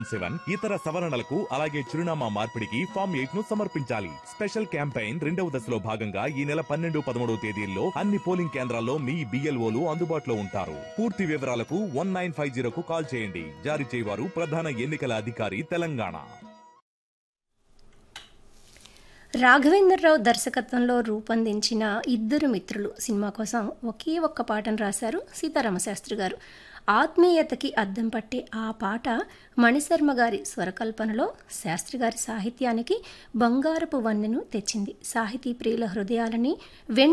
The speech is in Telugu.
సెవెన్ ఇతర సవరణలకు అలాగే చిరునామా మార్పిడికి ఫామ్ ఎయిట్ ను సమర్పించాలి స్పెషల్ క్యాంపెయిన్ రెండవ దశలో భాగంగా ఈ నెల పన్నెండు పదమూడవ తేదీల్లో అన్ని పోలింగ్ కేంద్రాల్లో మీ బిఎల్ఓలు అందుబాటులో ఉంటారు పూర్తి వివరాలకు వన్ నైన్ ఫైవ్ జీరోకు కాల్ చేయండి జారీ చేయవారు ప్రధాన ఎన్నికల అధికారి తెలంగాణ రాఘవేంద్రరావు దర్శకత్వంలో రూపొందించిన ఇద్దరు మిత్రులు సినిమా కోసం ఒకే ఒక్క పాటను రాశారు సీతారామశాస్త్రి గారు ఆత్మీయతకి అద్దం పట్టే ఆ పాట మణిశర్మ గారి స్వరకల్పనలో శాస్త్రి గారి సాహిత్యానికి బంగారపు వన్నెను తెచ్చింది సాహితీ ప్రియుల హృదయాలని వెండి